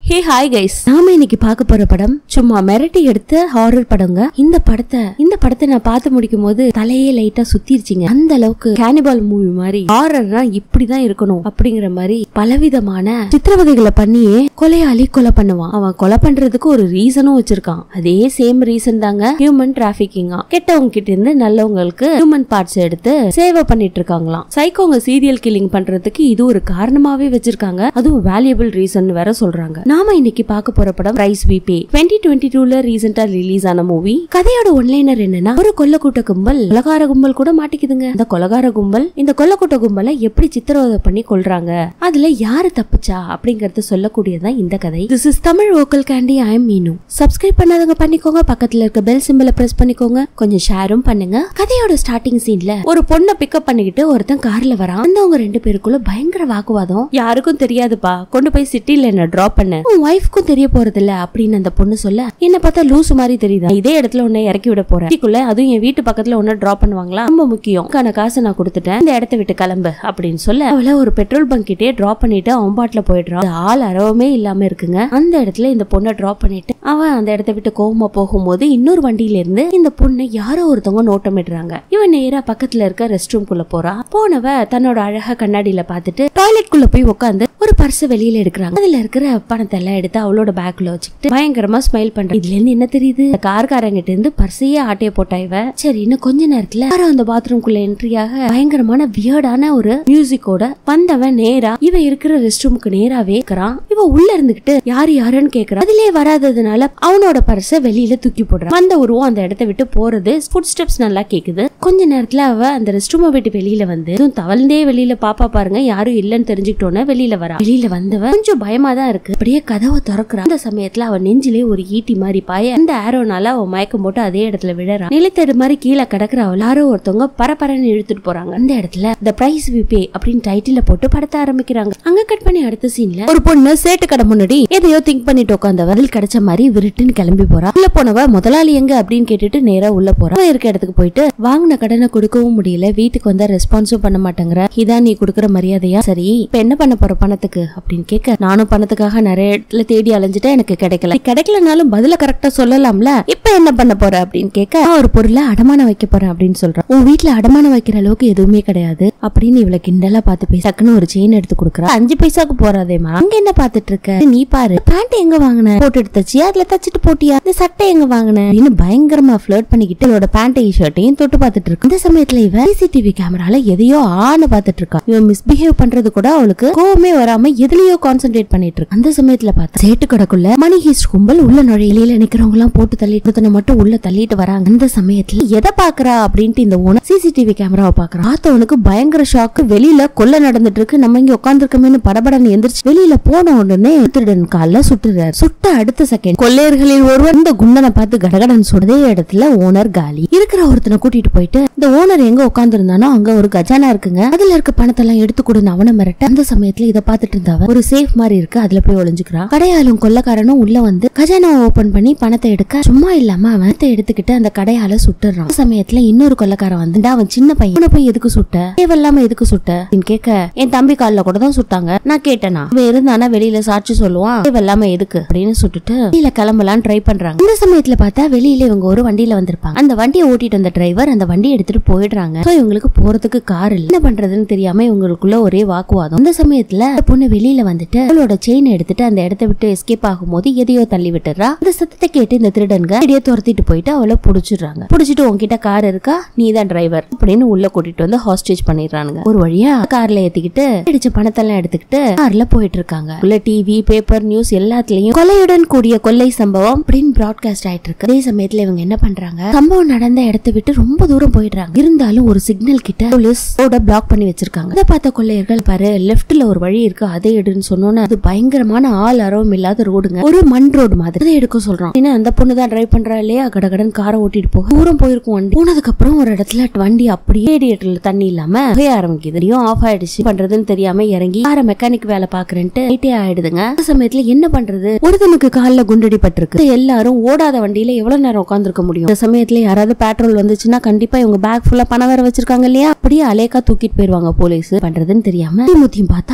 Hey hi guys நாம இன்னைக்கு பார்க்க போற படம் சும்மா மிரட்டி எடுத்த ஹாரர் படங்க இந்த படத்தை இந்த படத்தை நான் பார்த்து முடிக்கும் போது தலையே லைட்டா சுத்திருச்சுங்க அந்த அளவுக்கு கேனிபால் மூவி மாதிரி ஹாரர்னா இப்படிதான் இருக்கணும் அப்படிங்கிற மாதிரி பலவிதமான சித்திரவதைகளை பண்ணியே கொலையாளி கொலை பண்ணுவான் அவன் கொலை பண்றதுக்கு ஒரு ரீசனும் வச்சிருக்கான் அதே சேம் ரீசன் தாங்க ஹியூமன் டிராபிகிங்கா கெட்டவங்க கிட்ட இருந்து நல்லவங்களுக்கு ஹியூமன் பார்ட்ஸ் எடுத்து சேவை பண்ணிட்டு இருக்காங்களாம் சைக்கோங்க சீரியல் கில்லிங் பண்றதுக்கு இது ஒரு காரணமாவே வச்சிருக்காங்க அதுவும் வேல்யூபிள் ரீசன் வேற சொல்றாங்க நாம இன்னைக்கு பார்க்க போற படம் price we pay twenty twenty டூல ரீசெண்டா ரிலீஸ் ஆன மூவி கதையோட ஒன்லைனர் என்னன்னா ஒரு கொல்லக்கூட்ட கும்பல் கொலகார கும்பல் கூட மாட்டிக்குதுங்க அந்த கொலகார கும்பல் இந்த கொல்லக்கூட்ட கும்பலை எப்படி சித்திரவதை பண்ணி கொல்றாங்க அதுல யாரு தப்பிச்சா அப்படிங்கறத சொல்லக்கூடியதான் இந்த கதை this is Tamil local candy I am Meenu subscribe பண்ணாதவங்க பண்ணிக்கோங்க பக்கத்துல இருக்க பெல் சிம்பிளை பிரஸ் பண்ணிக்கோங்க கொஞ்சம் ஷேரும் பண்ணுங்க கதையோட ஸ்டார்டிங் சீன்ல ஒரு பொண்ணை பிக்கப் பண்ணிக்கிட்டு ஒருத்தன் கார்ல வரான் வந்தவங்க ரெண்டு பேருக்குள்ள பயங்கர வாக்குவாதம் யாருக்கும் தெரியாதுப்பா கொண்டு போய் சிட்டில என்ன டிராப் பண்ண உன் ஒய்ஃப்க்கும் தெரிய போறது இல்ல அப்படின்னு அந்த பொண்ணு சொல்ல என்ன பார்த்தா லூசு மாதிரி தெரியுதா இதே இடத்துல உன்னை இறக்கி விட போறேன் இதுக்குள்ள அதுவும் என் வீட்டு பக்கத்துல உன்ன டிராப் பண்ணுவாங்களா ரொம்ப முக்கியம் கான காசு நான் கொடுத்துட்டேன் இந்த இடத்த விட்டு கிளம்பு அப்படின்னு சொல்ல அவளை ஒரு பெட்ரோல் பங்க் கிட்டே டிராப் பண்ணிட்டு அவன் பாட்டுல போயிடுறான் அது ஆள் அறவமே இல்லாம இருக்குங்க அந்த இடத்துல இந்த பொண்ணை டிராப் பண்ணிட்டு அவன் அந்த இடத்த விட்டு கோவமா போகும்போது இன்னொரு வண்டியில இருந்து இந்த பொண்ணை யாரோ ஒருத்தவங்க நோட்டமிடுறாங்க இவன் நேரா பக்கத்துல இருக்க ரெஸ்ட் ரூம் குள்ள போறா போனவ தன்னோட அழகா கண்ணாடியில பாத்துட்டு டாய்லெட் குள்ள போய் உட்காந்து ஒரு பர்ஸ் வெளியில எடுக்கிறாங்க அதுல இருக்கிற பணத்தை எல்லாம் எடுத்து அவளோட பேக்ல வச்சுக்கிட்டு பயங்கரமா ஸ்மைல் பண்றா இதுல இருந்து என்ன தெரியுது இந்த கார்காரங்கிட்ட இருந்து பர்ஸையே ஆட்டைய போட்டா இவ சரி இன்னும் கொஞ்ச நேரத்துல யாரோ அந்த பாத்ரூம் குள்ள என்ட்ரியாக பயங்கரமான வியர்டான ஒரு மியூசிக்கோட வந்தவன் நேரா இவ இருக்கிற ரெஸ்ட் ரூமுக்கு நேராவே இருக்கிறான் இவ உள்ள இருந்துகிட்டு யாரு யாருன்னு கேக்குறான் அதுலயே வராததுனால அவனோட பர்ஸ வெளியில தூக்கி போடுறான் வந்த உருவம் அந்த இடத்த விட்டு போறது ஃபுட் ஸ்டெப்ஸ் நல்லா கேக்குது கொஞ்ச நேரத்துல அவ அந்த ரெஸ்ட் ரூமை விட்டு வெளியில வந்து இதுவும் தவழ்ந்தே வெளியில பாப்பா பாருங்க யாரும் இல்லன்னு தெரிஞ்சுக்கிட்டோன்னே வெளியில வரா வெளியில வந்தவ கொஞ்சம் பயமா தான் இருக்கு அப்படியே கதவை திறக்கிறா அந்த சமயத்துல அவ நெஞ்சிலே ஒரு ஈட்டி மாதிரி பாய அந்த ஆரோனால அவ மயக்கம் போட்டு அதே இடத்துல விழறா நிலத்தடு மாதிரி கீழே கிடக்குற அவ யாரோ ஒருத்தவங்க பரபரன்னு இழுத்துட்டு போறாங்க அந்த இடத்துல த பிரைஸ் வி பே அப்படின்னு டைட்டில போட்டு படத்தை ஆரம்பிக்கிறாங்க அங்க கட் பண்ணி அடுத்த சீன்ல ஒரு பொண்ணு சேட்டு கடை முன்னாடி எதையோ திங்க் பண்ணிட்டு உட்காந்தவ அதில் கிடைச்ச மாதிரி விருட்டுன்னு கிளம்பி போறா உள்ள போனவ முதலாளி எங்க அப்படின்னு கேட்டுட்டு நேரா உள்ள போறா அவ இருக்க இடத்துக்கு போயிட்டு வாங்கின கடனை கொடுக்கவும் முடியல வீட்டுக்கு வந்தா ரெஸ்பான்ஸும் பண்ண மாட்டேங்கிற இதான் நீ கொடுக்குற மரியாதையா சரி இப்ப என்ன பண்ண போற பணத்துக்கு அப்படின்னு கேட்க நானும் பணத்துக்காக நிறைய இடத்துல தேடி அலைஞ்சிட்டேன் எனக்கு கிடைக்கல நீ கிடைக்கலனாலும் பதில கரெக்டா சொல்லலாம்ல இப்ப என்ன பண்ண போற அப்படின்னு கேட்க "நான் ஒரு பொருளை அடமானம் வைக்க போறேன் அப்படின்னு சொல்றான் உன் வீட்டுல அடமானம் வைக்கிற அளவுக்கு எதுவுமே கிடையாது அப்படின்னு இவளை கிண்டலா பார்த்து பேச டக்குன்னு ஒரு செயின் எடுத்து கொடுக்குறா அஞ்சு பைசாக்கு போறாதேமா அங்க என்ன பாத்துட்டு இருக்க நீ பாரு பேண்ட் எங்க வாங்கின போட்டு தச்சியா அதுல தச்சிட்டு போட்டியா இந்த சட்டை எங்க வாங்கின அப்படின்னு பயங்கரமா ஃபிளர்ட் பண்ணிக்கிட்டு இவளோட பேண்டையும் ஷர்ட்டையும் தொட்டு பார்த்துட்டு இருக்கு இந்த சமயத்துல இவ சிசிடிவி கேமரால எதையோ ஆன்னு பார்த்துட்டு இருக்கா இவன் மிஸ்பிஹேவ் பண்றது கூட அவளுக்கு கோவமே வராம எதுலயோ கான்சென்ட்ரேட் பண்ணிட்டு இருக்கு அந்த சமயத்துல பார்த்தா சேட்டு கடைக்குள்ள மணி ஹீஸ்ட் கும்பல் உள்ள நுழையில நிக்கிறவங்க எல்லாம் போட்டு தள்ளிட்டு ஒருத்தனை மட்டும் உள்ள தள்ளிட்டு வராங்க அந்த சமயத்துல எதை பாக்குறா அப்படின்ட்டு இந்த ஓனர் சிசிடிவி கேமராவை பாக்குறா பார்த்தவனுக்கு பயங்கர ஷாக்கு வெளியில கொல்ல நடந்துட்டு இருக்கு நம்ம இங்க உட்காந்துருக்கமேனு படபடன்னு எந்திரிச்சு வெளியில போன உடனே திருடன் கால்ல சுட்டுறாரு சுட்ட அடுத்த செகண்ட் கொள்ளையர்களில் ஒருவர் இந்த குண்டனை பார்த்து கடகடன் சுடதே இடத்துல ஓனர் காலி இருக்கிற ஒருத்தனை கூட்டிட்டு போயிட்டு இந்த ஓனர் எங்க உட்காந்துருந்தானோ அங்க ஒரு கஜானா இருக்குங்க அதுல இருக்க பணத்தை எல்லாம் எடுத்து கொடுன்னு அவனை மிரட்ட அந்த சமயத்துல இதை பார்த்துட்டு இருந்தவ ஒரு சேஃப் மாதிரி இருக்கு அதுல போய் ஒளிஞ்சுக்கிறான் கடையாளும் கொள்ளக்காரனும் உள்ள வந்து கஜானாவை ஓபன் பண்ணி பணத்தை எடுக்க சும்மா இல்லாம அவன் பணத்தை எடுத்துக்கிட்டு அந்த கடையால சுட்டுறான் அந்த சமயத்துல இன்னொரு கொள்ளக்காரன் வந்து "டா, அவன் சின்ன பையன் அவனை போய் எதுக்கு சுட்ட தேவையில்லாம எதுக்கு சுட்ட அப்படின்னு கேட்க என் தம்பி கால்ல கூட தான் சுட்டாங்க நான் கேட்டேனா அவன் இருந்தானா வெளியில சாட்சி சொல்லுவான் தேவையில்லாம எதுக்கு அப்படின்னு சுட்டுட்டு வெளியில கிளம்பலாம் ட்ரை பண்றாங்க இந்த சமயத்துல பார்த்தா வெளியில இவங்க ஒரு வண்டியில வந்திருப்பாங்க அந்த வண்டியை ஓட்டிட்டு வந்த டிரைவர் அந்த வண்டியை எடுத்துட்டு போயிடுறாங்க சோ இவங்களுக்கு போறதுக்கு கார் இல்ல என்ன பண்றதுன்னு தெரியாம இவங்களுக்குள்ள ஒரே வாக்குவாதம் இந்த சமயத்துல அந்த பொண்ணு வெளியில வந்துட்டு அவளோட செயின் எடுத்துட்டு அந்த இடத்த விட்டு எஸ்கேப் ஆகும்போது எதையோ தள்ளி விட்டுறா அந்த சத்தத்தை கேட்டு இந்த திருடன்க இடையே துரத்திட்டு போயிட்டு அவளை புடிச்சிடுறாங்க புடிச்சிட்டு உன்கிட்ட கார் இருக்கா நீ தான் டிரைவர் அப்படின்னு உள்ள கூட்டிட்டு வந்து ஹாஸ்டேஜ் பண்ணிடுறானுங்க ஒரு வழியா கார்ல ஏத்திக்கிட்டு அடிச்ச பணத்தெல்லாம் எடுத்துக்கிட்டு கார்ல போயிட்டு இருக்காங்க உள்ள டிவி பேப்பர் நியூஸ் எல்லாத்துலயும் கொலையுடன் கூடிய கொள்ளை சம்பவம் அப்படின்னு பிராட்காஸ்ட் ஆயிட்டு இருக்கு அதே சமயத்துல இவங்க என்ன பண்றாங்க சம்பவம் நடந்த இடத்தை விட்டு ரொம்ப தூரம் போயிடுறாங்க இருந்தாலும் ஒரு சிக்னல் கிட்ட போலீஸ் ரோட பிளாக் பண்ணி வச்சிருக்காங்க இதை பார்த்த கொள்ளையர்கள் பாரு லெஃப்ட்ல ஒரு வழி இருக்கு அதை எடுன்னு சொன்னோன்னு அது பயங்கரமான ஆள் அரவம் இல்லாத ரோடுங்க ஒரு மண் ரோடு மாதிரி அதை எடுக்க சொல்றான் ஏன்னா அந்த பொண்ணு தான் டிரைவ் பண்றா இல்லையா கடகடன் காரை ஓட்டிட்டு போக தூரம் போயிருக்கும் வண்டி போனதுக்கு அப்புறம் ஒரு இடத்துல வண்டி அப்படியே ரேடியேட்டர்ல தண்ணி இல்லாம புகைய ஆரம்பிக்குது இதையும் ஆஃப் ஆயிடுச்சு பண்றதுன்னு தெரியாம இறங்கி காரை மெக்கானிக் வேலை பாக்குறேன்ட்டு லைட்டே ஆயிடுதுங்க அந்த சமயத்துல என்ன பண்றது ஒருத்தனுக்கு கால்ல குண்டடி பட்டிருக்கு எல்லாரும் ஓடாத வண்டியில எவ்வளவு நேரம் உட்காந்துருக்க முடியும் இந்த சமயத்துல யாராவது பெட்ரோல் வந்துச்சுன்னா கண்டிப்பா இவங்க பேக் ஃபுல்லா பணம் வேற வச்சிருக்காங்க இல்லையா அப்படியே அலேக்கா தூக்கிட்டு போயிருவாங்க போலீஸ் பண்றதுன்னு தெரியாம முத்தியும் பார்த்தா தூரத்துல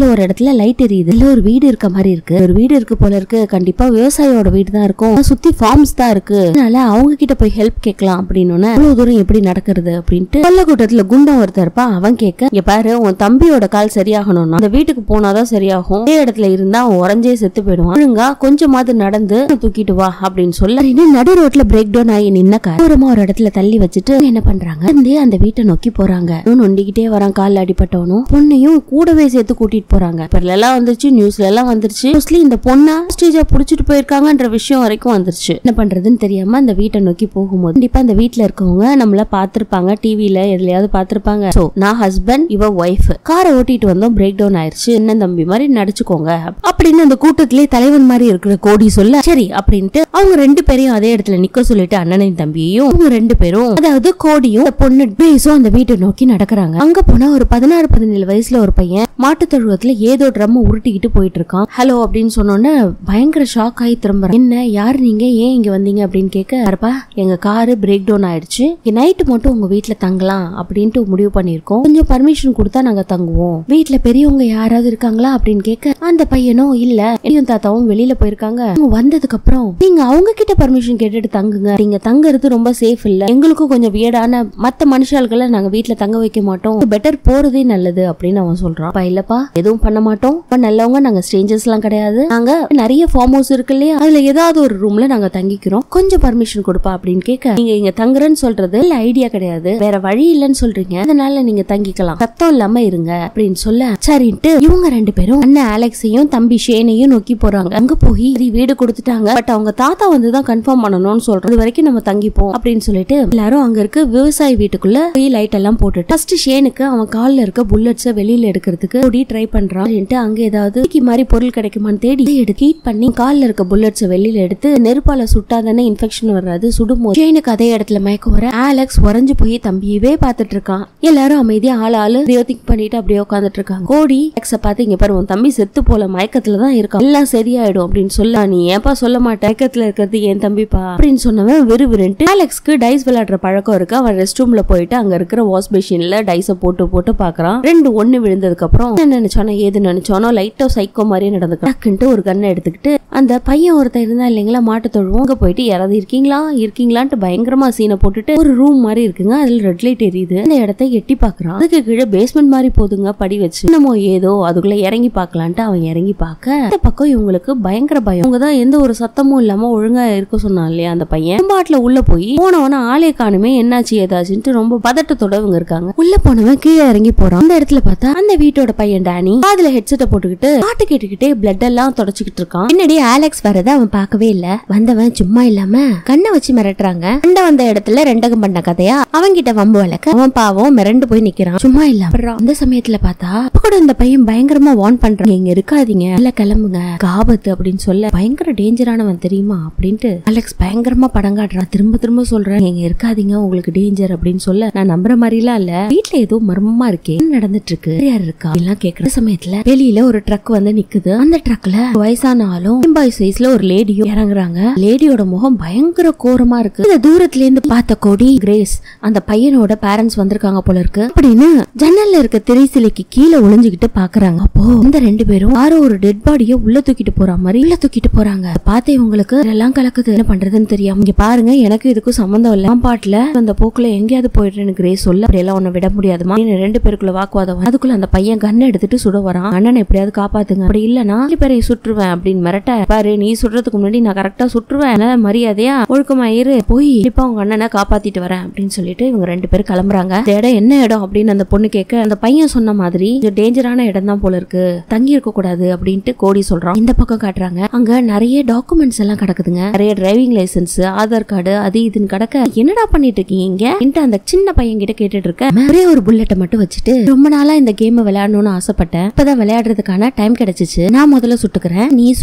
பக்கத்துல ஒரு இடத்துல லைட் எரியுது இல்ல ஒரு வீடு இருக்க மாதிரி இருக்கு ஒரு வீடு இருக்கு போல இருக்கு கண்டிப்பா விவசாயியோட வீடு தான் இருக்கும் சுத்தி ஃபார்ம்ஸ் தான் இருக்கு அதனால அவங்க கிட்ட போய் ஹெல்ப் கேட்கலாம் அப்படின்னு அவ்வளவு தூரம் எப்படி நடக்கிறது அப்படின்ட்டு கொல்ல கூட்டத்துல குண்டம் ஒருத்தர் இருப்பா அவன் கேட்க இங்க பாரு உன் தம்பியோட கால் சரியாகணும்னா அந்த வீட்டுக்கு போனாதான் சரியாகும் அதே இடத்துல இருந்தா அவன் உறைஞ்சே செத்து போயிடுவான் ஒழுங்கா கொஞ்சமாவது நடந்து தூக்கிட்டு வா அப்படின்னு சொல்ல சரின்னு நடு ரோட்ல பிரேக் டவுன் ஆகி நின்ன கார் தூரமா ஒரு இடத்துல தள்ளி வச்சுட்டு என்ன பண்றாங்க வந்து அந்த வீட்டை நோக்கி போறாங்க இவன் நொண்டிக்கிட்டே வரான் கால்ல அடிபட்டவனும் பொண்ணையும் கூடவே சேர்த்து கூட்டிட்டு போறாங்க பேப்பர்ல எல்லாம் வந்துருச்சு நியூஸ்ல எல்லாம் வந்துருச்சு மோஸ்ட்லி இந்த பொண்ணை ஸ்டேஜா புடிச்சிட்டு போயிருக்காங்கன்ற விஷயம் வரைக்கும் வந்துருச்சு என்ன பண்றதுன்னு தெரியாம அந்த வீட்டை நோக்கி போகும்போது கண்டிப்பா அந்த வீட்ல இருக்கவங்க நம்மள பாத்திருப்பாங்க டிவில எதுலயாவது பாத்திருப்பாங்க சோ நான் ஹஸ்பண்ட் இவ ஒய்ஃப் காரை ஓட்டிட்டு வந்தோம் பிரேக் டவுன் ஆயிருச்சு என்ன தம்பி மாதிரி நடிச்சுக்கோங்க அப்படின்னு அந்த கூட்டத்திலே தலைவன் மாதிரி இருக்கிற கோடி சொல்ல சரி அப்படின்ட்டு அவங்க ரெண்டு பேரையும் அதே இடத்துல நிக்க சொல்லிட்டு அண்ணனையும் தம்பியையும் அவங்க ரெண்டு பேரும் அதாவது கோடியும் இந்த பொண்ணு பேசும் அந்த வீட்டை நோக்கி நடக்கிறாங்க அங்க போனா ஒரு பதினாறு பதினேழு வயசுல ஒரு பையன் மாட்டு தொழுவத்துல ஏதோ ட்ரம் உருட்டிக்கிட்டு போயிட்டு இருக்கான் ஹலோ அப்படின்னு சொன்னோன்னே பயங்கர ஷாக் ஆகி திரும்புறான் என்ன யார் நீங்க ஏன் இங்க வந்தீங்க அப்படின்னு கேட்க "பாருப்பா எங்க காரு பிரேக் டவுன் ஆயிடுச்சு நைட்டு மட்டும் உங்க வீட்ல தங்கலாம் அப்படின்ட்டு முடிவு பண்ணிருக்கோம் கொஞ்சம் பர்மிஷன் கொடுத்தா நாங்க தங்குவோம் வீட்ல பெரியவங்க யாராவது இருக்காங்களா அப்படின்னு கேட்க அந்த பையனும் இல்ல பெரியும் தாத்தாவும் வெளியில போயிருக்காங்க அவங்க வந்ததுக்கு அப்புறம் நீங்க அவங்க கிட்ட பர்மிஷன் கேட்டுட்டு தங்குங்க நீங்க தங்குறது ரொம்ப சேஃப் இல்ல எங்களுக்கும் கொஞ்சம் வியடான மத்த மனுஷாள்களை நாங்க வீட்ல தங்க வைக்க மாட்டோம் பெட்டர் போறதே நல்லது அப்படின்னு அவன் சொல்றான் "அப்பா, இல்லப்பா எதுவும் பண்ண மாட்டோம் ரொம்ப நல்லவங்க நாங்க ஸ்ட்ரேஞ்சர்ஸ் எல்லாம் கிடையாது நாங்க நிறைய ஃபார்ம் ஹவுஸ் இருக்கு இல்லையா அதுல ஏதாவது ஒரு ரூம்ல நாங்க தங்கிக்கிறோம் கொஞ்சம் பர்மிஷன் கொடுப்பா அப்படின்னு கேட்க நீங்க இங்க தங்குறேன்னு சொல்றது இல்ல ஐடியா கிடையாது வேற வழி இல்லைன்னு சொல்றீங்க அதனால நீங்க தங்கிக்கலாம் சத்தம் இல்லாம இருங்க அப்படின்னு சொல்ல சரின்ட்டு இவங்க ரெண்டு பேரும் அண்ணன் அலெக்ஸையும் தம்பி ஷேனையும் நோக்கி போறாங்க அங்க போய் சரி, வீடு கொடுத்துட்டாங்க பட் அவங்க தாத்தா வந்து தான் கன்ஃபார்ம் பண்ணணும்னு சொல்றது அது வரைக்கும் நம்ம தங்கிப்போம் அப்படின்னு சொல்லிட்டு எல்லாரும் அங்க இருக்க விவசாயி வீட்டுக்குள்ள போய் லைட் எல்லாம் போட்டுட்டு ஃபர்ஸ்ட் ஷேனுக்கு அவன் கால்ல இருக்க புல்லட்ஸ வெளியில எடுக்கிறதுக்கு ஓடி ட்ரை பண்றான் அப்படின்ட்டு அங்க ஏதாவது தூக்கி மாதிரி பொருள் கிடைக்குமான்னு தேடி எடுத்து ஹீட் பண்ணி கால்ல இருக்க புல்லட்ஸ வெளியில எடுத்து நெருப்பால சுட்டாதானே இன்ஃபெக்ஷன் வராது சுடும்போது ஷேனுக்கு அதே இடத்துல மயக்கம் வர ஆலெக்ஸ் உறைஞ்சு போய் தம்பியவே பார்த்துட்டு இருக்கான் எல்லாரும் அமைதியா ஆள் ஆளு திங்க் பண்ணிட்டு அப்படியே உட்காந்துட்டு இருக்காங்க கோடி ஆலெக்ஸ பார்த்து இங்க பாரு உன் தம்பி செத்து போல மயக்கத்துல தான் இருக்கான் எல்லாம் சரியாயிடும் அப்படின்னு சொல்ல நீ ஏன்பா சொல்ல மாட்டேன் மயக்கத்துல இருக்கிறது என் தம்பிப்பா அப்படின்னு சொன்னவன் விறுவிறுன்ட்டு ஆலெக்ஸ்க்கு டைஸ் விளையாடுற பழக்கம் இருக்கு அவன் ரெஸ்ட் ரூம்ல போயிட்டு அங்க இருக்கிற வாஷ் மிஷின்ல டைஸ போட்டு போட்டு பாக்குறான் ரெண்டு ஒண்ணு விழுந்ததுக்கு அப்புறம் என்ன நினைச்சானோ ஏது நினைச்சானோ லைட்டா சைக்கோ மாதிரியே நடந்துக்கிறான் டக்குன்ட்டு ஒரு கண்ணை எடுத்துக்கிட்டு அந்த பையன் ஒருத்தன் இருந்தா இல்லைங்களா மாட்டு தொழுவோம் அங்க போயிட்டு யாராவது இருக்கீங்களா இருக்கீங்களான்ட்டு பயங்கரமா சீனை போட்டுட்டு ஒரு ரூம் மாதிரி இருக்குங்க அதுல ரெட் லைட் எரியுது அந்த இடத்த எட்டி பாக்குறான் அதுக்கு கீழே பேஸ்மெண்ட் மாதிரி போதுங்க படி வச்சு என்னமோ ஏதோ அதுக்குள்ள இறங்கி பார்க்கலான்ட்டு அவன் இறங்கி பார்க்க இந்த பக்கம் இவங்களுக்கு பயங்கர பயம் அவங்க தான் எந்த ஒரு சத்தமும் இல்லாம ஒழுங்கா இருக்க சொன்னான் இல்லையா அந்த பையன் பாட்டுல உள்ள போய் போனவன ஆளே காணுமே என்னாச்சு ஏதாச்சுன்ட்டு ரொம்ப பதட்டத்தோட இவங்க இருக்காங்க உள்ள போனவன் கீழே இறங்கி போறான் அந்த இடத்துல பார்த்தா அந்த வீட்டோட பையன் டேனி காதுல ஹெட்செட்டை போட்டுக்கிட்டு பாட்டு கேட்டுக்கிட்டே பிளட் எல்லாம் தொடச்சுக்கிட்டு இருக்கான் என்னடி ஆலெக்ஸ் வரத அவன் பார்க்கவே இல்ல வந்தவன் சும்மா இல்லாம கண்ணை வச்சு மிரட்டுறாங்க அண்ட வந்த இடத்துல ரெண்டகம் பண்ண கதையா அவன்கிட்ட வம்பு வளர்க்க அவன் பாவம் மிரண்டு போய் நிக்கிறான் சும்மா இல்ல அப்புறம் அந்த சமயத்துல பார்த்தா அப்ப கூட இந்த பையன் பயங்கரமா வார்ன் பண்றான் இங்க இருக்காதீங்க இல்ல கிளம்புங்க ஆபத்து அப்படின்னு சொல்ல பயங்கர டேஞ்சரானவன் தெரியுமா அப்படின்ட்டு அலெக்ஸ் பயங்கரமா படம் காட்டுறான் திரும்ப திரும்ப சொல்றேன் இங்க இருக்காதீங்க உங்களுக்கு டேஞ்சர் அப்படின்னு சொல்ல நான் நம்புற மாதிரி எல்லாம் இல்ல வீட்டுல ஏதோ மர்மமா இருக்கே என்ன நடந்துட்டு இருக்கு யார் இருக்கா எல்லாம் கேக்குற சமயத்துல வெளியில ஒரு ட்ரக் வந்து நிக்குது அந்த ட்ரக்ல வயசான ஆளும் பாய் சைஸ்ல ஒரு லேடியும் இறங்குறாங்க லேடியோட முகம் பயங்கர கோரமா இருக்கு இந்த தூரத்துல இருந்து பார்த்த கோடி கிரேஸ் அந்த பையனோட பேரண்ட்ஸ் வந்திருக்காங்க போல இருக்கு அப்படின்னு ஜன்னல்ல இருக்க திரை சிலைக்கு கீழே ஒளிஞ்சுகிட்டு பாக்குறாங்க அப்போ இந்த ரெண்டு பேரும் யாரோ ஒரு டெட் பாடிய உள்ள தூக்கிட்டு போற மாதிரி உள்ள தூக்கிட்டு போறாங்க பார்த்து இவங்களுக்கு எல்லாம் கலக்குது என்ன பண்றதுன்னு தெரியாம இங்க பாருங்க எனக்கு இதுக்கும் சம்மந்தம் இல்ல நான் பாட்டுல அந்த போக்குல எங்கேயாவது போயிடுறேன்னு கிரேஸ் சொல்ல அப்படியெல்லாம் உன்னை விட முடியாதுமா நீ ரெண்டு பேருக்குள்ள வாக்குவாதம் வந்து. அதுக்குள்ள அந்த பையன் கண்ணை எடுத்துட்டு சுட வரான் அண்ணனை எப்படியாவது காப்பாத்துங்க அப்படி இல்லனா நாலு பேரை சுற்றுவேன் அப்படின்னு மிரட்ட பாரு நீ சுடுறதுக்கு முன்னாடி நான் கரெக்டா சுற்றுவேன் அதனால மரியாதையா ஒழுக்கமா இரு போய் கண்டிப்பா உங்க அண்ணனை காப்பாத்திட்டு வரேன் அப்படின்னு சொல்லிட்டு இவங்க ரெண்டு பேரும் கிளம்புறாங்க இந்த இடம் என்ன இடம் அப்படின்னு அந்த பொண்ணு கேட்க அந்த பையன் சொன்ன மாதிரி இது டேஞ்சரான இடம் தான் போல இருக்கு தங்கி இருக்க கூடாது அப்படின்ட்டு கோடி சொல்றான் இந்த பக்கம் காட்டுறாங்க அங்க நிறைய டாக்குமெண்ட்ஸ் எல்லாம் கிடக்குதுங்க நிறைய டிரைவிங் லைசென்ஸ் ஆதார் கார்டு அது இதுன்னு கிடக்க என்னடா பண்ணிட்டு இருக்கீங்க இங்க அப்படின்ட்டு அந்த சின்ன பையன் கிட்ட கேட்டுட்டு இருக்க ஒரே ஒரு புல்லட்டை மட்டும் வச்சுட்டு ரொம்ப நாளா இந்த கேம் விளையாடணும்னு ஆசைப்பட்டேன் இப்பதான் விளையாடுறதுக்கான டைம் கிடைச்சிச்சு நான் முதல்ல சுட்டுக்கிறேன் நீ சுட்டுக்கோ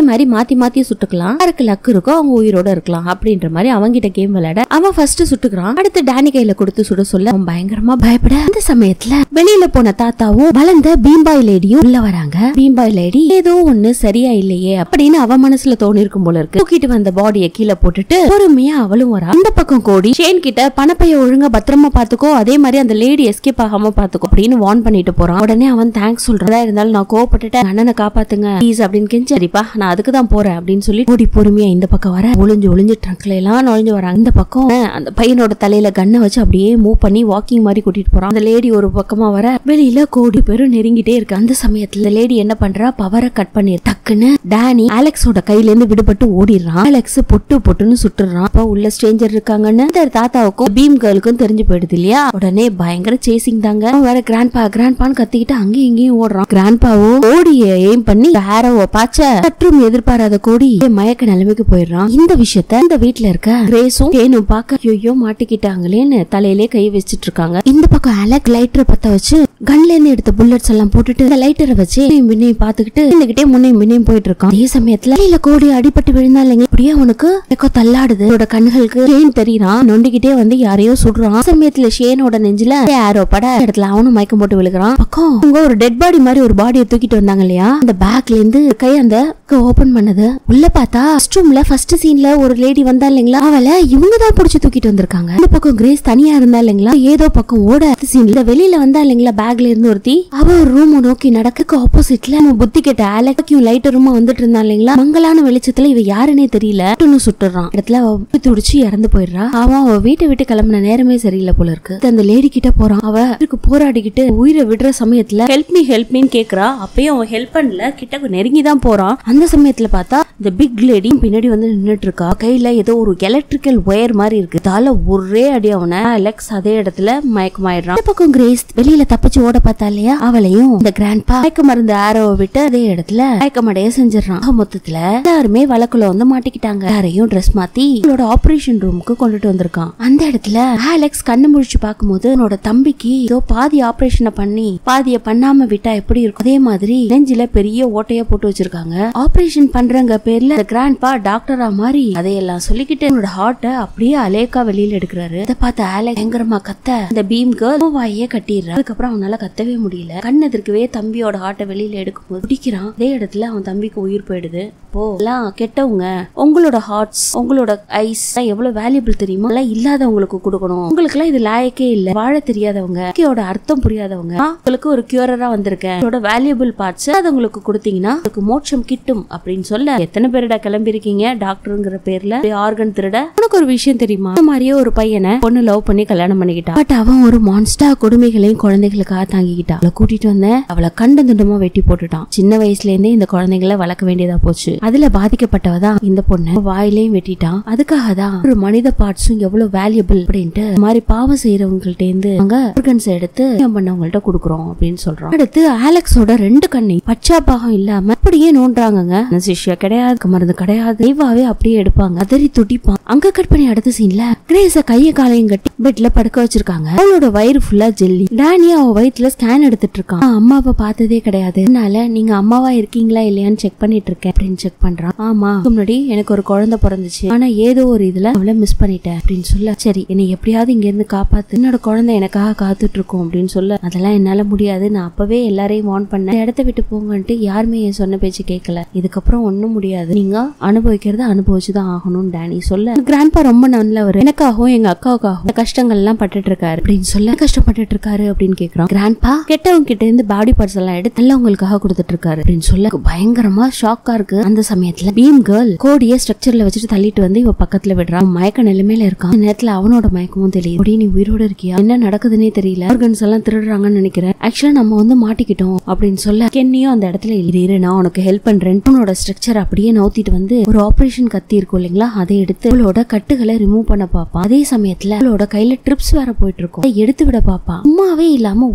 இந்த மாதிரி மாத்தி மாத்தி சுட்டுக்கலாம் யாருக்கு லக்கு இருக்கோ அவங்க உயிரோட இருக்கலாம் அப்படின்ற மாதிரி அவங்கிட்ட கேம் விளையாட அவன் ஃபர்ஸ்ட் சுட்டுக்கிறான் அடுத்து டேனி கையில கொடுத்து சுட சொல்ல அவன் பயங்கரமா பயப்பட அந்த சமயத்துல வெளியில போன தாத்தாவும் வளர்ந்த பீம்பாய் லேடியும் உள்ள வராங்க பீம்பாய் லேடி ஏதோ ஒண்ணு சரியா இல்லையே அப்படின்னு அவ மனசுல தோணி இருக்கும் போல இருக்கு தூக்கிட்டு வந்த பாடிய கீழே போட்டுட்டு பொறுமையா அவளும் வரா இந்த பக்கம் கோடி ஷேன் கிட்ட பணப்பைய ஒழுங்கா பத்திரமா பாத்துக்கோ அதே மாதிரி அந்த லேடி எஸ்கேப் ஆகாம பாத்துக்கோ அப்படின்னு வார்ன் பண்ணிட்டு போறான் உடனே அவன் தேங்க்ஸ் சொல்றதா இருந்தாலும் நான் கோவப்பட்டுட்டேன் அண்ணனை காப்பாத்துங்க ப்ளீஸ் அப்படின்னு கெஞ்சி சரிப்பா நான் அதுக்கு தான் போறேன் அப்படின்னு சொல்லி ஓடி பொறுமையா இந்த பக்கம் வர ஒளிஞ்சு ஒளிஞ்சு ட்ரங்க்ல எல்லாம் நுழைஞ்சு வராங்க இந்த பக்கம் அந்த பையனோட தலையில கண்ணை வச்சு அப்படியே மூவ் பண்ணி வாக்கிங் மாதிரி கூட்டிட்டு போறான் அந்த லேடி ஒரு பக்கமா வர வெளியில கோடி பேரும் நெருங்கிட்டே இருக்கு அந்த சமயத்துல லேடி என்ன பண்றா பவரை கட் பண்ணி டக்குன்னு டேனி அலெக்ஸோட கையில இருந்து விடுபட்டு ஓடிடுறான் அலெக்ஸ் பொட்டு பொட்டுன்னு சுட்டுறான் அப்ப உள்ள ஸ்ட்ரேஞ்சர் இருக்காங்கன்னு இந்த தாத்தாவுக்கும் பீம் கேர்ளுக்கும் தெரிஞ்சு போயிடுது இல்லையா உடனே பயங்கர சேசிங் தாங்க அவன் வேற கிராண்ட்பா கிராண்ட்பான்னு கத்திக்கிட்டு அங்கேயும் இங்கேயும் ஓடுறான் கிராண்ட்பாவோ ஓடிய எய்ம் பண்ணி ஆரோவ பாச்ச சற்றும் எதிர்பாராத கோடி மயக்க நிலைமைக்கு போயிடுறான் இந்த விஷயத்த இந்த வீட்ல இருக்க கிரேஸும் தேனும் பார்க்க ஐயோ மாட்டிக்கிட்டாங்களேன்னு தலையிலே கை வச்சிட்டு இருக்காங்க இந்த பக்கம் அலக் லைட்டரை பத்த வச்சு கன்ல இருந்து எடுத்த புல்லட்ஸ் எல்லாம் போட்டுட்டு இந்த லைட்டரை வச்சு முன்னையும் பின்னையும் பாத்துக்கிட்டு இருந்துகிட்டே முன்னையும் பின்னையும் போயிட்டு இருக்கான் அதே சமயத்துல கீழே கோடி அடிபட்டு விழுந்தா இல்லைங்க அப்படியே அவனுக்கு எக்கோ தள்ளாடுது அவனோட கண்களுக்கு ஷேன் தெரியறான் நொண்டிக்கிட்டே வந்து யாரையோ சுடுறான் அந்த சமயத்துல ஷேனோட நெஞ்சில ஆரோ பட இடத்துல அவனும் மயக்கம் போட்டு விழுகிறான் பக்கம் அவங்க ஒரு டெட் பாடி மாதிரி ஒரு பாடியை தூக்கிட்டு வந்தாங்க இல்லையா அந்த பேக்ல இருந்து கை அந்த ஓபன் பண்ணது உள்ள பார்த்தா ரூம்ல ஃபர்ஸ்ட் சீன்ல ஒரு லேடி வந்தா இல்லைங்களா அவளை இவங்க தான் புடிச்சு தூக்கிட்டு வந்திருக்காங்க இந்த பக்கம் கிரேஸ் தனியா இருந்தா இல்லைங்களா ஏதோ பக்கம் ஓட சீன்ல வெளியில வந்தா இல்லைங்களா பேக்ல இருந்து ஒருத்தி அவ ஒரு ரூம் நோக்கி நடக்க ஆப்போசிட்ல நம்ம புத்தி கேட்ட அலக்கையும் லைட்டருமா வந்துட்டு இருந்தா இல்லைங்களா மங்கலான வெளிச்சத்துல இவ யாருன்னே தெரியல சுட்டுன்னு சுட்டுறான் இடத்துல அவ உப்பி துடிச்சு இறந்து போயிடுறா அவன் அவ வீட்டை விட்டு கிளம்புன நேரமே சரியில்லை போல இருக்கு அந்த லேடி கிட்ட போறான் அவ இதுக்கு போராடிக்கிட்டு உயிரை விடுற சமயத்துல ஹெல்ப் மீ ஹெல்ப் மீன்னு கேக்குறா அப்பயும் அவன் ஹெல்ப் பண்ணல கிட்ட நெருங்கி தான் போறான் அந்த சமயத்துல பார்த்தா இந்த பிக் லேடி பின்னாடி வந்து நின்னுட்டு இருக்கா கையில ஏதோ ஒரு எலக்ட்ரிக்கல் ஒயர் மாதிரி இருக்கு தால ஒரே அடி அவனை அலெக்ஸ் அதே இடத்துல மயக்கமாயிடுறான் இந்த பக்கம் கிரேஸ் வெளியில தப்பிச்சு ஓட பார்த்தா இல்லையா அவளையும் இந்த கிராண்ட்பா மயக்க மருந்து ஆரோவை விட்டு அதே இடத்துல மயக்கமடைய செஞ்சிடறான் ஆக மொத்தத்துல எல்லாருமே வழக்குல வந்து மாட்டிக்கிட்டாங்க யாரையும் ட்ரெஸ் மாத்தி அவளோட ஆபரேஷன் ரூமுக்கு கொண்டுட்டு வந்திருக்கான் அந்த இடத்துல அலெக்ஸ் கண்ணு முழிச்சு பார்க்கும்போது அவனோட தம்பிக்கு ஏதோ பாதி ஆபரேஷனை பண்ணி பாதிய பண்ணாம விட்டா எப்படி இருக்கும் அதே மாதிரி நெஞ்சில பெரிய ஓட்டையா போட்டு வச்சிருக்காங்க ஆபரேஷன் பண்றங்க பேர்ல கிராண்ட்பா டாக்டரா மாதிரி அதையெல்லாம் சொல்லிக்கிட்டு என்னோட ஹார்ட்ட அப்படியே அலேக்கா வெளியில எடுக்கிறாரு இதை பார்த்த அலெக் பயங்கரமா கத்த இந்த பீம் கேர்ள் வாயே கட்டிடுறா அதுக்கப்புறம் அவனால கத்தவே முடியல கண் எதிர்க்கவே தம்பியோட ஹார்ட்டை வெளியில எடுக்கும்போது பிடிக்கிறான் அதே இடத்துல அவன் தம்பிக்கு உயிர் போயிடுது இப்போ எல்லாம் கெட்டவங்க உங்களோட ஹார்ட்ஸ் உங்களோட ஐஸ் எவ்வளவு வேல்யூபிள் தெரியுமா எல்லாம் இல்லாதவங்களுக்கு கொடுக்கணும் உங்களுக்கு எல்லாம் இது லாயக்கே இல்ல வாழ தெரியாதவங்க வாழ்க்கையோட அர்த்தம் புரியாதவங்க நான் உங்களுக்கு ஒரு கியூரரா வந்திருக்கேன் இதோட வேல்யூபிள் பார்ட்ஸ் அது உங்களுக்கு கொடுத்தீங்கன்னா உங்களுக்கு மோட்சம் கிட்டும் அப்படின்னு சொல்ல எத்தனை பேருடா கிளம்பி இருக்கீங்க டாக்டருங்கிற பேர்ல ஆர்கன் திருட உனக்கு ஒரு விஷயம் தெரியுமா இந்த மாதிரியே ஒரு பையனை பொண்ணு லவ் பண்ணி கல்யாணம் பண்ணிக்கிட்டான் பட் அவன் ஒரு மான்ஸ்டா கொடுமைகளையும் குழந்தைகளுக்காக தாங்கிக்கிட்டான் அவளை கூட்டிட்டு வந்தேன் அவளை கண்ட துண்டமா வெட்டி போட்டுட்டான் சின்ன வயசுல இருந்தே இந்த குழந்தைகளை வளர்க்க வேண்டியதா போச்சு அதுல பாதிக்கப்பட்டவ தான் இந்த பொண்ணு வாயிலையும் வெட்டிட்டான் அதுக்காக தான் ஒரு மனித பார்ட்ஸும் எவ்வளவு வேல்யூபிள் அப்படின்ட்டு இந்த மாதிரி பாவம் செய்யறவங்கள்ட்ட இருந்து அங்க ஆர்கன்ஸ் எடுத்து அநியாயம் பண்ணவங்கள்ட்ட கொடுக்குறோம் அப்படின்னு சொல்றோம் அடுத்து ஆலெக்ஸோட ரெண்டு கண்ணை பச்சாபாகம் இல்லாம அப்படியே நோண்டுறாங்கங்க சிஷ்யா கிடையாது மருந்து கிடையாது தெய்வாவே அப்படியே எடுப்பாங்க அதறி துடிப்பான் அங்க கட் பண்ணி அடுத்த சீன்ல கிரேஸ கைய காலையும் கட்டி பெட்ல படுக்க வச்சிருக்காங்க அவளோட வயிறு ஃபுல்லா ஜெல்லி டேனி அவ வயிற்றுல ஸ்கேன் எடுத்துட்டு இருக்கான் நான் அம்மாவை பார்த்ததே கிடையாது அதனால நீங்க அம்மாவா இருக்கீங்களா இல்லையான்னு செக் பண்ணிட்டு இருக்கேன் அப்படின்னு செக் பண்றான் ஆமா இதுக்கு முன்னாடி எனக்கு ஒரு குழந்தை பிறந்துச்சு ஆனா ஏதோ ஒரு இதுல அவளை மிஸ் பண்ணிட்டேன் அப்படின்னு சொல்ல சரி என்னை எப்படியாவது இங்க இருந்து காப்பாத்து என்னோட குழந்தை எனக்காக காத்துட்டு இருக்கும் அப்படின்னு சொல்ல அதெல்லாம் என்னால முடியாது நான் அப்பவே எல்லாரையும் வார்ன் பண்ணேன் இந்த இடத்த விட்டு போங்கன்ட்டு யாருமே என் சொன்ன பேச்சு கேட்கல இதுக்கப்புறம் ஒண்ணும் முடியாது நீங்க அனுபவிக்கிறத அனுபவிச்சுதான் ஆகணும்னு டேனி சொல்ல கிராண்ட்பா ரொம்ப நல்லவர் எனக்காகவும் எங்க அக்காவுக்காகவும் இந்த கஷ்டங்கள் எல்லாம் பட்டுட்டு இருக்காரு அப்படின்னு சொல்ல கஷ்டப்பட்டுட்டு இருக்காரு அப்படின்னு கேக்குறான் கிராண்ட்பா கெட்டவங்க கிட்ட இருந்து பாடி பார்ட்ஸ் எல்லாம் எடுத்து நல்லவங்களுக்காக கொடுத்துட்டு இருக்காரு அப்படின்னு சொல்ல பயங்கரமா ஷாக்கா இருக்கு அந்த சமயத்துல பீம் கேர்ள் கோடிய ஸ்ட்ரக்சர்ல வச்சுட்டு தள்ளிட்டு வந்து இவ பக்கத்துல விடுறான் மயக்க நிலைமையில இருக்கான் அந்த நேரத்துல அவனோட மயக்கமும் தெரியும் "கொடி, நீ உயிரோட இருக்கியா என்ன நடக்குதுன்னே தெரியல ஆர்கன்ஸ் எல்லாம் திருடுறாங்கன்னு நினைக்கிறேன் ஆக்சுவலா நம்ம வந்து மாட்டிக்கிட்டோம் அப்படின்னு சொல்ல கென்னியும் அந்த இடத்துல இரு இரு, நான் உனக்கு ஹெல்ப் பண்றேன் உன்னோட ஸ்ட்ரக்சர் அப்படியே நவுத்திட்டு வந்து ஒரு ஆபரேஷன் கத்தி இருக்கும் இல்லைங்களா அதை எடுத்து அவளோட கட்டுகளை ரிமூவ் பண்ண பாப்பான் அதே சமயத்துல அவளோட கையில ட்ரிப்ஸ் வேற போயிட்டு இருக்கும் அதை எடுத்து விட பாப்பான் சும்மாவே இல்லாம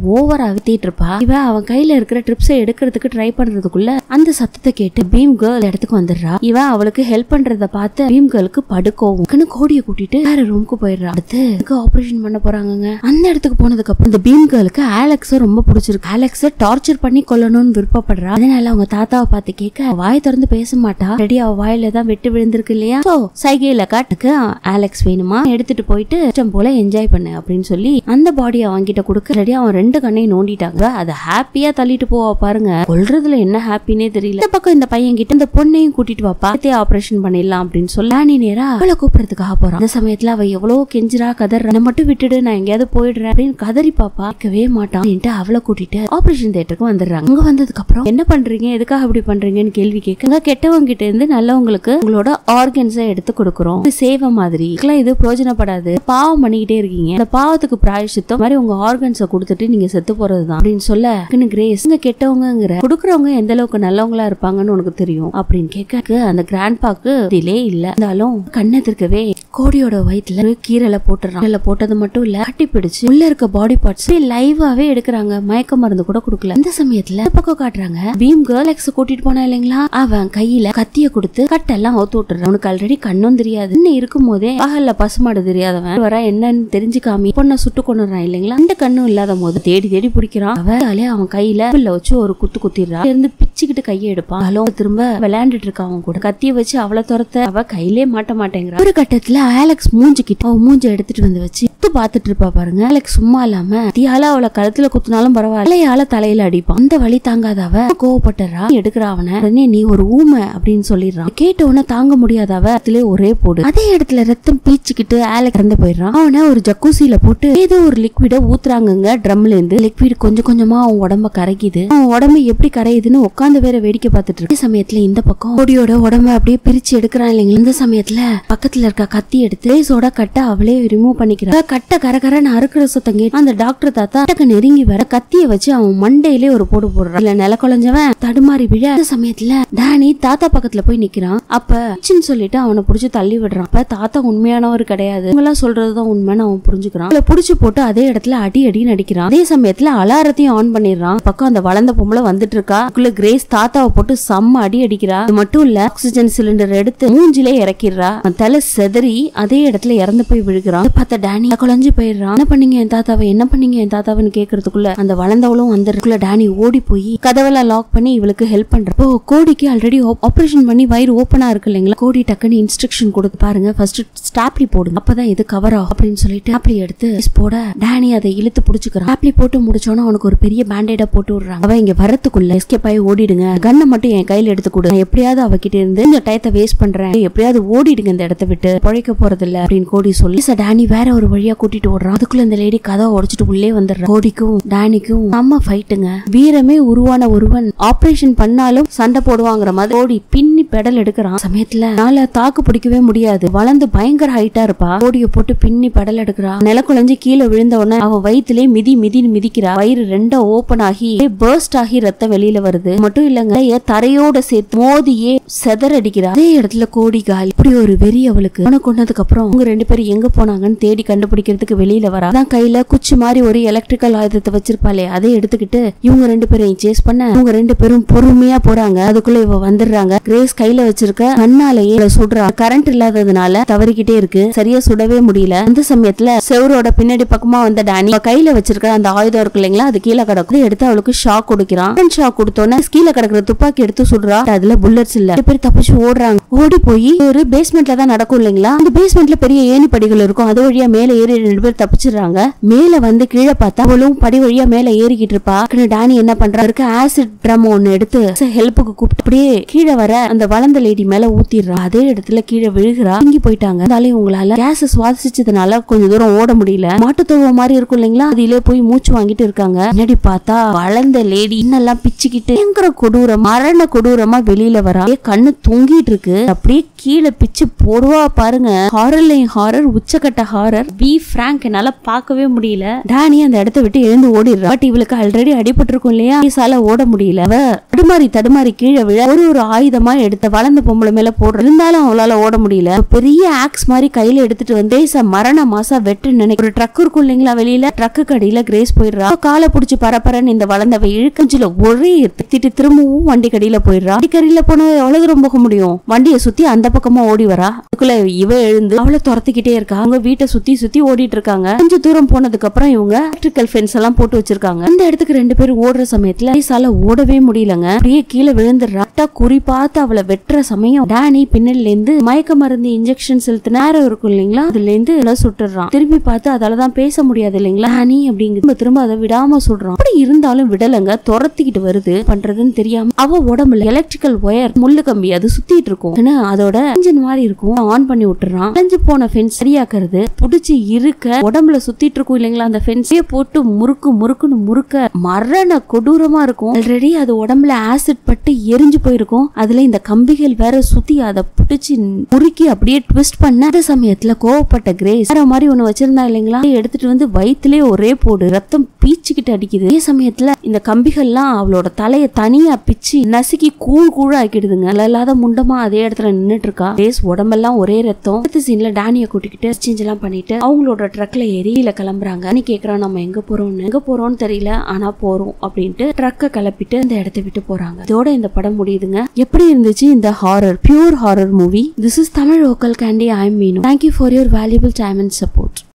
ஓவரா வித்திட்டு இருப்பா இவ அவன் கையில இருக்கிற ட்ரிப்ஸை எடுக்கிறதுக்கு ட்ரை பண்றதுக்குள்ள அந்த சத்தத்தை கேட்டு பீம் கேர்ள் இடத்துக்கு வந்துடுறா இவன் அவளுக்கு ஹெல்ப் பண்றத பார்த்து பீம் கேர்ளுக்கு படுக்கவும் கோடியை கூட்டிட்டு வேற ரூமுக்கு போயிடுறா அடுத்து ஆபரேஷன் பண்ண போறாங்கங்க அந்த இடத்துக்கு போனதுக்கு அப்புறம் இந்த பீம் கேர்ளுக்கு ஆலெக்ஸ ரொம்ப பிடிச்சிருக்கு ஆலெக்ஸ டார்ச்சர் பண்ணி கொல்லணும்னு விருப்பப்படுறா அதனால அவங்க தாத்தாவை பார்த்து கேட்க வாய் திறந்து பேச மாட்டா ரெடி அவ வாயில தான் வெட்டு விழுந்திருக்கு இல்லையா சோ சைகையில காட்டுக்கு ஆலெக்ஸ் வேணுமா எடுத்துட்டு போயிட்டு இஷ்டம் போல என்ஜாய் பண்ணு அப்படின்னு சொல்லி அந்த பாடி அவன்கிட்ட கொடுக்க ரெடி அவன் ரெண்டு கண்ணையும் நோண்டிட்டாங்க அதை ஹாப்பியா தள்ளிட்டு போவா பாருங்க கொல்றதுல என்ன ஹாப்பினே தெரியல இந்த பக்கம் இந்த பையன் கிட்ட இந்த பொண்ணையும் கூட்டிட்டு வாப்பா ஆபரேஷன் பண்ணிடலாம் அப்படின்னு சொல்லி நீ நேரா அவளை கூப்பிடுறதுக்காக போறான் அந்த சமயத்துல அவ எவ்வளவு கெஞ்சிரா கதற என்ன மட்டும் விட்டுடு நான் எங்கேயாவது போயிடுறேன் அப்படின்னு கதறி பாப்பா கேட்கவே மாட்டான் அப்படின்ட்டு அவளை கூட்டிட்டு ஆபரேஷன் தியேட்டருக்கு வந்துடுறாங்க அங்க வந்ததுக்கு அப்புறம் என்ன பண்றீங்க எதுக்காக இப்படி பண்றீங்கன்னு கேள்வி கேட்க கெட்டவங்க கிட்ட இருந்து நல்லவங்களுக்கு உங்களோட ஆர்கன்ஸை எடுத்து கொடுக்குறோம் இது சேவை மாதிரி இதுக்கெல்லாம் இது பிரயோஜனப்படாது பாவம் பண்ணிக்கிட்டே இருக்கீங்க அந்த பாவத்துக்கு பிராயசித்தம் மாதிரி உங்க ஆர்கன்ஸை கொடுத்துட்டு நீங்க செத்து போறதுதான் அப்படின்னு சொல்ல கிரேஸ் இங்க கெட்டவங்கிற கொடுக்குறவங்க எந்த அளவுக்கு நல்லவங்களா இருப்பாங்கன்னு உனக்கு தெரியும் அப்படின்னு கேட்க அந்த கிராண்ட் பாக்கு இதிலே இல்ல இருந்தாலும் கண்ணெதிர்க்கவே கோடியோட வயிற்றுல ஒரு கீரலை போட்டுறான் கீரலை போட்டது மட்டும் இல்ல கட்டி பிடிச்சு உள்ள இருக்க பாடி பார்ட்ஸ் லைவாவே எடுக்கிறாங்க மயக்க மருந்து கூட கொடுக்கல இந்த சமயத்துல இந்த பக்கம் காட்டுறாங்க பீம் கேர்ள் எக்ஸ் கூட்டிட்டு போனா இல்லைங்களா அவன் கையில கத்திய கொடுத்து கட்டெல்லாம் ஒத்து விட்டுறான் அவனுக்கு ஆல்ரெடி கண்ணும் தெரியாது இன்னும் இருக்கும் போதே பகல்ல பசுமாடு தெரியாதவன் வர என்னன்னு தெரிஞ்சுக்காம பொண்ணை சுட்டு கொண்டுறான் இல்லைங்களா அந்த கண்ணும் இல்லாத போது தேடி தேடி பிடிக்கிறான் அவன் அவன் கையில பில்ல வச்சு ஒரு குத்து குத்திடுறான் இருந்து பிச்சுக்கிட்டு கையை எடுப்பான் அவளும் திரும்ப விளையாண்டுட்டு இருக்கான் அவன் கூட கத்திய வச்சு அவளை துரத்த அவ கையிலே மாட்ட மாட்டேங்கிறா ஒரு கட்டத்துல ஆலெக்ஸ் மூஞ்சிக்கிட்ட அவன் மூஞ்ச எடுத்துட்டு வந்து வச்சு குத்து பாத்துட்டு இருப்பா பாருங்க ஆலெக்ஸ் சும்மா இல்லாம தீயால அவளை கழுத்துல குத்துனாலும் பரவாயில்ல தலையால தலையில அடிப்பான் அந்த வழி தாங்காத அவ கோவப்பட்டுறா எடுக்கிறா அவனை உடனே நீ ஒரு ஊமை அப்படின்னு சொல்லிடுறான் கேட்ட உடனே தாங்க முடியாத அவ அதுலயே ஒரே போடு அதே இடத்துல ரத்தம் பீச்சுக்கிட்டு ஆலெக்ஸ் இறந்து போயிடுறான் அவனை ஒரு ஜக்கூசியில போட்டு ஏதோ ஒரு லிக்விட ஊத்துறாங்கங்க ட்ரம்ல இருந்து லிக்விட் கொஞ்சம் கொஞ்சமா அவன் உடம்ப கரைக்குது அவன் உடம்பு எப்படி கரையுதுன்னு உட்காந்து வேற வேடிக்கை பார்த்துட்டு இருக்கு சமயத்துல இந்த பக்கம் கோடியோட உடம்ப அப்படியே பிரிச்சு எடுக்கிறான் இல்லைங்களா இந்த சமயத்துல பக்கத்துல இருக்க கத்தி எடுத்து லேசோட கட்டை அவளே ரிமூவ் பண்ணிக்கிறா கட்டை கரகரன்னு அறுக்கிற சத்தம் கேட்டு அந்த டாக்டர் தாத்தா கிட்டக்க நெருங்கி வர கத்திய வச்சு அவன் மண்டையிலே ஒரு போடு போடுறான் இல்ல நில குழஞ்சவன் தடுமாறி விழ அந்த சமயத்துல டேனி தாத்தா பக்கத்துல போய் நிக்கிறான் அப்ப சின்னு சொல்லிட்டு அவனை புடிச்சு தள்ளி விடுறான் அப்ப தாத்தா உண்மையானவர் கிடையாது இவங்கெல்லாம் சொல்றதுதான் உண்மைன்னு அவன் புரிஞ்சுக்கிறான் அவளை புடிச்சு போட்டு அதே இடத்துல அடி அடி நடிக்கிறான் அதே சமயத்துல அலாரத்தையும் ஆன் பண்ணிடுறான் பக்கம் அந்த வளர்ந்த பொம்பளை வந்துட்டு இருக்கா அதுக்குள்ள கிரேஸ் தாத்தாவை போட்டு செம்ம அடி அடிக்கிறா அது மட்டும் இல்ல ஆக்சிஜன் சிலிண்டர் எடுத்து மூஞ்சிலே இறக்கிடுறா அவன் தலை செதறி அதே இடத்துல இறந்து போய் விழுகிறான் இதை பார்த்த டேனி குழஞ்சு போயிடுறான் என்ன பண்ணீங்க என் தாத்தாவை என்ன பண்ணீங்க என் தாத்தாவன்னு கேக்குறதுக்குள்ள அந்த வளர்ந்தவளும் வந்துருக்குள்ள டேனி ஓடி போய் கதவெல்லாம் லாக் பண்ணி இவளுக்கு ஹெல்ப் பண்றப்போ கோடிக்கு ஆல்ரெடி ஆபரேஷன் பண்ணி வயிறு ஓப்பனா இருக்கு இல்லைங்களா கோடி டக்குன்னு இன்ஸ்ட்ரக்ஷன் கொடுத்து பாருங்க ஃபர்ஸ்ட் ஸ்டாப்லி போடுங்க அப்பதான் இது கவர் ஆகும் அப்படின்னு சொல்லிட்டு ஸ்டாப்லி எடுத்து போட டேனி அதை இழுத்து புடிச்சுக்கிறான் ஸ்டாப்லி போட்டு முடிச்சோன்னா அவனுக்கு ஒரு பெரிய பேண்டேடா போட்டு விடுறாங்க அவன் இங்க வரத்துக்குள்ள எஸ்கேப் ஆகி ஓடிடுங்க கண்ணை மட்டும் என் கையில எடுத்து கொடு நான் எப்படியாவது அவகிட்ட இருந்து இந்த டயத்தை வேஸ்ட் பண்றேன் எப்படியாவது ஓடிடுங்க இந்த இடத்த விட்டு பழைக்க போறது இல்ல அப்படின்னு கோடி சொல்லி "சார், டேனி வேற ஒரு வழியா கூட்டிட்டு ஓடுறான் அதுக்குள்ள இந்த லேடி கதவை உடைச்சிட்டு உள்ளே வந்துடுறான் கோடிக்கும் டேனிக்கும் செம்ம ஃபைட்டுங்க வீரமே உருவான ஒருவன் ஆபரேஷன் பண்ணாலும் சண்டை போடுவாங்கிற மாதிரி கோடி பின்னி பெடல் எடுக்கிறான் சமயத்துல நாள தாக்கு பிடிக்கவே முடியாது வளர்ந்து பயங்கர ஹைட்டா இருப்பா கோடிய போட்டு பின்னி பெடல் எடுக்கிறா நில குழஞ்சு கீழே விழுந்த உடனே அவ வயிற்றுலே மிதி மிதின்னு மிதிக்கிறா வயிறு ரெண்டா ஓபன் ஆகி பர்ஸ்ட் ஆகி ரத்தம் வெளியில வருது மட்டும் இல்லங்க தலைய தரையோட சேர்த்து மோதியே செதறடிக்கிறா அதே இடத்துல கோடி காலி இப்படி ஒரு வெறி அவளுக்கு அவனை கொண்டதுக்கு அப்புறம் அவங்க ரெண்டு பேரும் எங்க போனாங்கன்னு தேடி கண்டுபிடிக்கிறதுக்கு வெளியில வரா அதான் கையில குச்சி மாதிரி ஒரு எலக்ட்ரிக்கல் ஆயுதத்தை வச்சிருப்பாளே அதை எடுத்துக்கிட்டு இவங்க ரெண்டு பேரையும் சேஸ் பண்ண இவங்க ரெண்டு பேரும் பொறுமையா போறாங்க அதுக்குள்ள இவ வந்துடுறாங்க கிரேஸ் கையில வச்சிருக்க கண்ணாலேயே இவளை சுடுறா கரண்ட் இல்லாததுனால தவறிக்கிட்டே இருக்கு சரியா சுடவே முடியல அந்த சமயத்துல செவரோட பின்னாடி பக்கமா வந்த டானி அவ கையில வச்சிருக்க அந்த ஆயுதம் இருக்கு இல்லைங்களா அது கீழே கிடக்கும் எடுத்து அவளுக்கு ஷாக் கொடுக்கிறான் ஷாக் கொடுத்தோன்னே கீழே கிடக்குற துப்பாக்கி எடுத்து சுடுறா அதுல புல்லட்ஸ் இல்ல ரெண்டு பேர் தப்பிச்சு ஓடுறாங்க ஓடி போய் ஒரு பேஸ்மெண்ட்ல தான் நடக்கும் இல்லைங்களா அந்த பேஸ்மெண்ட்ல பெரிய ஏணி படிகள் இருக்கும் அது வழியா மேல ஏறி ரெண்டு பேர் தப்பிச்சிடுறாங்க மேல வந்து கீழே பார்த்தா அவளும் படி வழியா மேல ஏறிக்கிட்டு இருப்பா டக்குனு டானி என்ன பண்றா இருக்க ஆசிட் ட்ரம் ஒன்னு எடுத்து ஹெல்ப்புக்கு கூப்பிட்டு அப்படியே கீழே வர அந்த வளர்ந்த லேடி மேல ஊத்திடுறா அதே இடத்துல கீழே விழுகிறா இங்கி போயிட்டாங்க இருந்தாலும் உங்களால கேஸ் சுவாசிச்சதுனால கொஞ்ச தூரம் ஓட முடியல மாட்டுத்தொழுவ மாதிரி இருக்கும் இல்லைங்களா அதிலே போய் மூச்சு வாங்கிட்டு இருக்காங்க முன்னாடி பார்த்தா வளர்ந்த லேடி இன்னெல்லாம் பிச்சுக்கிட்டு பயங்கர கொடூரம் மரண கொடூரமா வெளியில வரா அப்படியே கண்ணு தொங்கிட்டு இருக்கு அப்படியே கீழே பிச்சு போடுவா பாருங்க ஹாரர்லையும் ஹாரர் உச்சக்கட்ட ஹாரர் பி பிராங்க் என்னால பார்க்கவே முடியல டானி அந்த இடத்த விட்டு எழுந்து ஓடிடுறா பட் இவளுக்கு ஆல்ரெடி அடிபட்டிருக்கும் இல்லையா சால ஓட முடியல அவ தடுமாறி தடுமாறி கீழே விழ ஒரு ஒரு ஆயுதமா எடுத்த வளர்ந்த பொம்பளை மேல போடுற இருந்தாலும் அவளால ஓட முடியல ஒரு பெரிய ஆக்ஸ் மாதிரி கையில எடுத்துட்டு வந்து "ச, மரண மாசா வெட்டு நினைக்க ஒரு ட்ரக் இருக்கும் இல்லைங்களா வெளியில ட்ரக்கு கடியில கிரேஸ் போயிடுறா அவ காலை புடிச்சு பரபரன்னு இந்த வளர்ந்தவ இழுக்கஞ்சில ஒரே திட்டு திரும்பவும் வண்டி கடியில போயிடுறா வண்டி கடியில போன எவ்வளவு தூரம் போக முடியும் வண்டியை சுத்தி அந்த பக்கமா ஓடி வரா அதுக்குள்ள இவ எழுந்து அவளை துரத்திக்கிட்டே இருக்கா அவங்க வீட்டை சுத்தி சுத்தி ஓடிட்டு இருக்காங்க கொஞ்சம் தூரம் போனதுக்கு அப்புறம் இவங்க எலக்ட்ரிக்கல் ஃபென்ஸ் எல்லாம் போட்டு வச்சிருக்காங்க அந்த இடத்துக்கு ரெண்டு பேரும் ஓடுற சமயத்துல ஐசால ஓடவே முடியலங்க அப்படியே கீழே விழுந்துடுறா கரெக்டா குறி பார்த்து அவளை வெட்டுற சமயம் டேனி பின்னல்ல இருந்து மயக்க மருந்து இன்ஜெக்ஷன் செலுத்த நேரம் இருக்கும் இல்லைங்களா அதுல இருந்து இவளை சுட்டுறான் திரும்பி பார்த்து அதாலதான் பேச முடியாது இல்லைங்களா டேனி அப்படிங்கிறது திரும்ப திரும்ப அதை விடாம சொல்றான் அப்படி இருந்தாலும் விடலங்க துரத்திக்கிட்டு வருது பண்றதுன்னு தெரியாம அவ உடம்புல எலக்ட்ரிக்கல் ஒயர் முள்ளு கம்பி அது சுத்திட்டு இருக்கும் ஏன்னா அதோட இன்ஜின் மாதிரி இருக்கும் ஆன் பண்ணி விட்டுறான் அலைஞ்சு போன ஃபென்ஸ் சரியாக்குறது புடிச்சு இருக்க உடம்புல சுத்திட்டு இருக்கும் இல்லைங்களா அந்த ஃபென்ஸே போட்டு முறுக்கு முறுக்குன்னு முறுக்க மரண கொடூரமா இருக்கும் ஆல்ரெடி அது உடம்புல ஆசிட் பட்டு எரிஞ்சு போயிருக்கும் அதுல இந்த கம்பிகள் வேற சுத்தி அதை பிடிச்சு முறுக்கி அப்படியே ட்விஸ்ட் பண்ண அந்த சமயத்துல கோவப்பட்ட கிரேஸ் வேற மாதிரி ஒண்ணு வச்சிருந்தா இல்லைங்களா அதை எடுத்துட்டு வந்து வயிற்றுலயே ஒரே போடு ரத்தம் பீச்சுக்கிட்டு அடிக்குது அதே சமயத்துல இந்த கம்பிகள்லாம் அவளோட தலைய தனியா பிச்சு நசுக்கி கூழ் கூழ ஆக்கிடுதுங்க நல்ல இல்லாத முண்டமா அதே இடத்துல நின்னுட்டு இருக்கா கிரேஸ் உடம்பெல்லாம் ஒரே ரத்தம் அடுத்த சீன்ல டேனிய கூட்டிக்கிட்டு எக்ஸ்சேஞ்ச் எல்லாம் பண்ணிட்டு அவங்களோட ட்ரக்ல ஏறி கீழே கிளம்புறாங்க நீ கேக்குறான் நம்ம எங்க போறோம்னு எங்க போறோம்னு தெரியல ஆனா போறோம் அப்படின்ட்டு ட்ரக்க கிளப்பிட்டு இந்த இடத்த விட்டு போறாங்க இதோட இந்த படம் முடியுதுங்க எப்படி இருந்துச்சு இந்த horror pure horror movie this is Tamil local candy I Meenu thank you for your valuable time and support